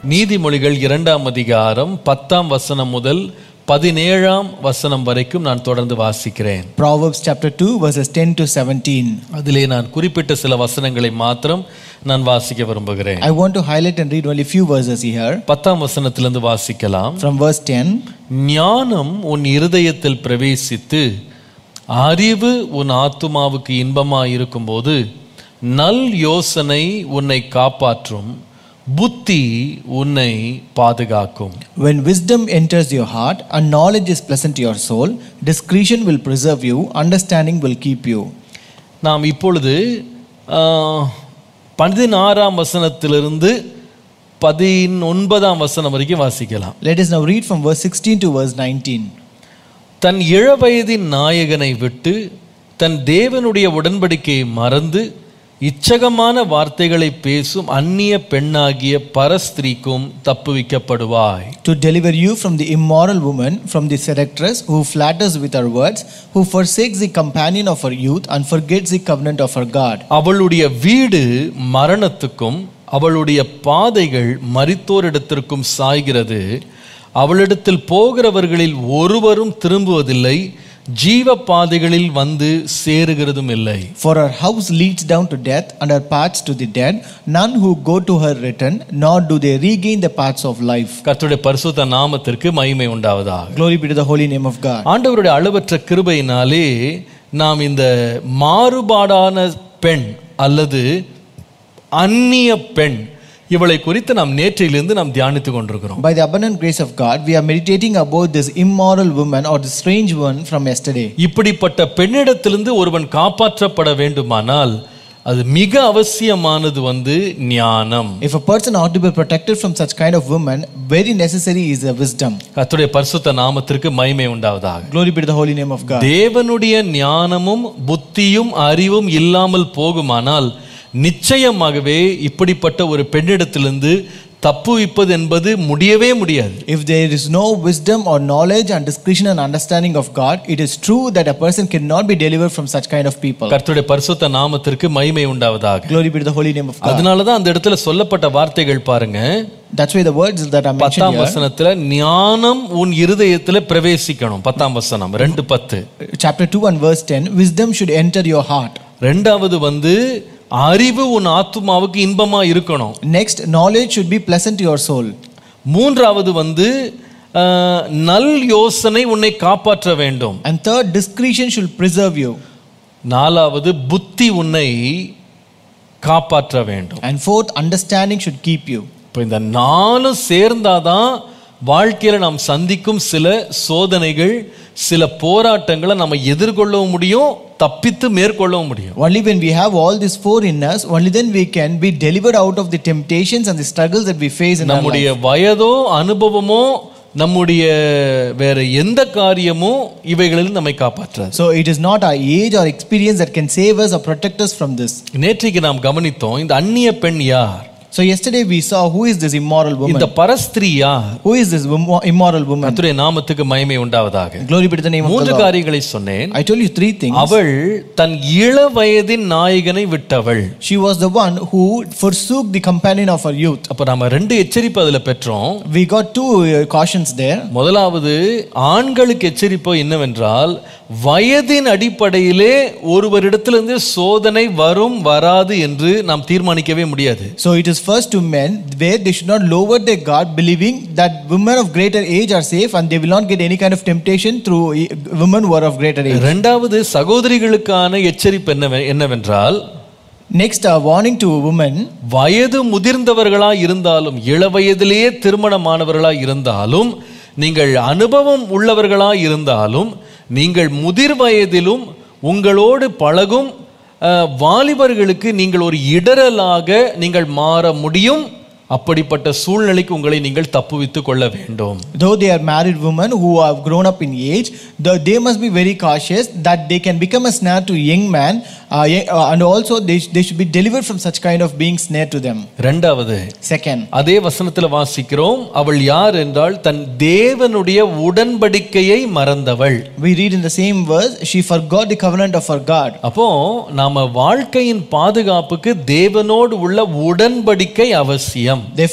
நீதிமொழிகள் இரண்டாம் அதிகாரம் பத்தாம் வசனம் முதல் பதினேழாம் வசனம் வரைக்கும் நான் தொடர்ந்து வாசிக்கிறேன் Proverbs chapter 2, verses 10 to 17. அதிலே நான் குறிப்பிட்ட சில வசனங்களை மாத்திரம் நான் வாசிக்க விரும்புகிறேன் I want to highlight and read only few verses here. பத்தாம் வசனத்திலிருந்து வாசிக்கலாம் From verse 10 ஞானம் உன் இருதயத்தில் பிரவேசித்து அறிவு உன் ஆத்துமாவுக்கு இன்பமாய் இருக்கும்போது நல் யோசனை உன்னை காப்பாற்றும் புத்தி உன்னை பாதுகாக்கும் When wisdom enters your heart and knowledge is pleasant to your soul, discretion will preserve you, understanding will keep you. நாம் இப்பொழுது ஆஹ், பதினாறாம் வசனத்திலிருந்து பதினொன்பதாம் வசனம் வரைக்கும் வாசிக்கலாம் Let us now read from verse 16 to verse 19. தன் இளவயதின் நாயகனை விட்டு தன் தேவனுடைய உடன்படிக்கையை மறந்து இச்சகமான வார்த்தைகளை பேசும் அந்நிய பெண்ணாகிய பரஸ்திரீக்கும் தப்புவிக்கப்படுவாய் To deliver you from the immoral woman, from the seductress who flatters with her words, who forsakes the companion of her youth and forgets the covenant of her God. அவளுடைய வீடு மரணத்துக்கும் அவளுடைய பாதைகள் மரித்தோரிடத்திற்கும் சாய்கிறது அவளிடத்தில் போகிறவர்களில் ஒருவரும் திரும்புவதில்லை ஜீவ பாதைகளில் வந்து சேருகிறதும் இல்லை For her house leads down to death, and her paths to the dead. None who go to her return, nor do they regain the paths of life. கர்த்தருடைய பரிசுத்த நாமத்திற்கு மகிமை உண்டாவதாக Glory be to the holy name of God. ஆண்டவருடைய அளவற்ற கிருபையினாலே நாம் இந்த மாறுபாடான பெண் அல்லது அந்நிய பெண் இவளை குறித்து நாம் நேற்றையிலிருந்து நாம் தியானித்து கொண்டிருக்கிறோம் By the abundant grace of God, we are meditating about this immoral woman or the strange one from yesterday. இப்படிப்பட்ட பெண்ணிடத்திலிருந்து ஒருவன் காப்பாற்றப்பட வேண்டுமானால் அது மிக அவசியமானது வந்து ஞானம் If a person ought to be protected from such kind of woman, very necessary is a wisdom. கர்த்தருடைய பரிசுத்த நாமத்திற்கு மகிமை உண்டாவதாக Glory be to the holy name of God. தேவனுடைய ஞானமும் புத்தியும் அறிவும் இல்லாமல் போகுமானால் நிச்சயமாகவே இப்படிப்பட்ட ஒரு பெண்ணிடத்திலிருந்து தப்புவிப்பது என்பது முடியவே முடியாது If there is no wisdom or knowledge and discretion and understanding of God, it is true that a person cannot be delivered from such kind of people. கர்த்தருடைய பரிசுத்த நாமத்திற்கு மகிமை உண்டாவதாக Glory be to the holy name of God. அதனாலதான் அந்த இடத்துல சொல்லப்பட்ட வார்த்தைகள் பாருங்க That's why the words that are mentioned பத்தாம் here, வசனத்துல ஞானம் உன் இருதயத்துல பிரவேசிக்கணும் பத்தாம் வசனம் ரெண்டு பத்து chapter 2 and verse 10, wisdom should enter your heart. ரெண்டாவது வந்து அறிவு உன் ஆத்துமாவுக்கு இன்பமா இருக்கணும் Next, knowledge should be pleasant to your soul. மூன்றாவது வந்து அஹ், நல் யோசனை உன்னை காப்பாற்ற வேண்டும் And third, discretion should preserve you. நாலாவது புத்தி உன்னை காப்பாற்ற வேண்டும் And fourth, understanding should keep you. இப்போ இந்த நாலும் சேர்ந்தாதான் வாழ்க்கையில நாம் சந்திக்கும் சில சோதனைகள் சில போராட்டங்களை நம்ம எதிர்கொள்ளவும் முடியும் தப்பித்து மேற்கொள்ளவும் முடியும் Only when we have all these four in us, only then we can be delivered out of the temptations and the struggles that we face in our life. நம்முடைய வயதோ அனுபவமோ நம்முடைய வேற எந்த காரியமோ இவைகளில் நம்மை காப்பாற்றாது So it is not our age or experience that can save us or protect us from this. நேற்றைக்கு நாம் கவனித்தோம் இந்த அந்நிய பெண் யார் So yesterday we saw who is this immoral woman? இந்த பரஸ்திரி யார் Who is this wom- immoral woman? கர்த்தருடைய நாமத்துக்கு மகிமை உண்டாவதாக Glory be to the name of the மூன்று Lord. காரியங்களை சொன்னேன் I told you three things. அவள் தன் இள வயதின் நாயகனை விட்டவள் She was the one who forsook the companion of her youth. அப்ப நாம ரெண்டு எச்சரிப்பு அதுல பெற்றோம் We got two uh, cautions there. முதலாவது ஆண்களுக்கு எச்சரிப்பு என்னவென்றால் வயதின் அடிப்படையிலே ஒருவரிடத்திலிருந்து சோதனை வரும் வராது என்று நாம் தீர்மானிக்கவே முடியாது So it is first to men where they should not lower their guard, believing that women of greater age are safe and they will not get any kind of temptation through uh, women who are of greater age. இரண்டாவது சகோதரிகளுக்கான எச்சரிப்பு என்னவெ- என்னவென்றால் Next, a warning to women வயது முதிர்ந்தவர்களா இருந்தாலும் இளவயதிலேயே திருமணமானவர்களா இருந்தாலும் நீங்கள் அனுபவம் உள்ளவர்களா இருந்தாலும் நீங்கள் முதிர் வயதிலும் உங்களோடு பழகும் அஹ், வாலிபர்களுக்கு நீங்கள் ஒரு இடரலாக நீங்கள் மாற முடியும் அப்படிப்பட்ட சூழ்நிலைக்கு உங்களை நீங்கள் தப்புவித்துக் கொள்ள வேண்டும் though they are married women who have grown up in age, the, they must be very cautious that they can become a snare to young man, uh, ye- uh, and also they, sh- they should be delivered from such kind of being snare to them. ரெண்டாவது Second, அதே வசனத்துல வாசிக்கிறோம் அவள் யார் என்றால் தன் தேவனுடைய உடன்படிக்கையை மறந்தவள் we read in the same verse, she forgot the covenant of her God. அப்போ நாம வாழ்க்கையின் பாதுகாப்புக்கு தேவனோடு உள்ள உடன்படிக்கை அவசியம் Therefore,